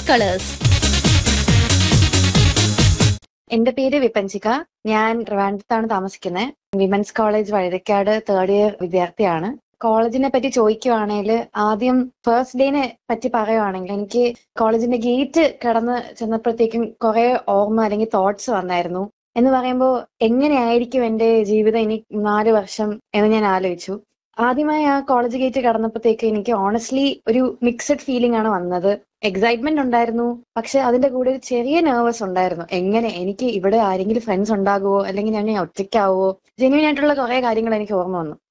colours എന്റെ പേര് വിപഞ്ചിക ഞാൻ ട്രിവാൻഡ്രത്താണ് താമസിക്കുന്നത് women's college Vazhuthacaud third year വിദ്യാർത്ഥിയാണ് കോളേജിനെ പറ്റി ചോദിക്കുവാണെങ്കിൽ ആദ്യം ഫസ്റ്റ് ഡേനെ പറ്റി പറയുവാണെങ്കിൽ എനിക്ക് കോളേജിന്റെ ഗേറ്റ് കടന്ന് ചെന്നപ്പോഴത്തേക്കും കുറെ ഓർമ്മ അല്ലെങ്കിൽ തോട്ട്സ് വന്നായിരുന്നു എന്ന് പറയുമ്പോൾ എങ്ങനെയായിരിക്കും എന്റെ ജീവിതം ഇനി നാല് വർഷം എന്ന് ഞാൻ ആലോചിച്ചു ആദ്യമായി ആ കോളേജ് ഗേറ്റ് കടന്നപ്പോഴത്തേക്ക് എനിക്ക് ഓണസ്റ്റ്ലി ഒരു മിക്സഡ് ഫീലിംഗ് ആണ് വന്നത് എക്സൈറ്റ്മെന്റ് ഉണ്ടായിരുന്നു പക്ഷെ അതിന്റെ കൂടെ ഒരു ചെറിയ നെർവസ് ഉണ്ടായിരുന്നു എങ്ങനെ എനിക്ക് ഇവിടെ ആരെങ്കിലും ഫ്രണ്ട്സ് ഉണ്ടാകുമോ അല്ലെങ്കിൽ ഞാൻ ഒറ്റയ്ക്കാവോ ജെന്യൂൻ ആയിട്ടുള്ള കുറെ കാര്യങ്ങൾ എനിക്ക് ഓർമ്മ വന്നു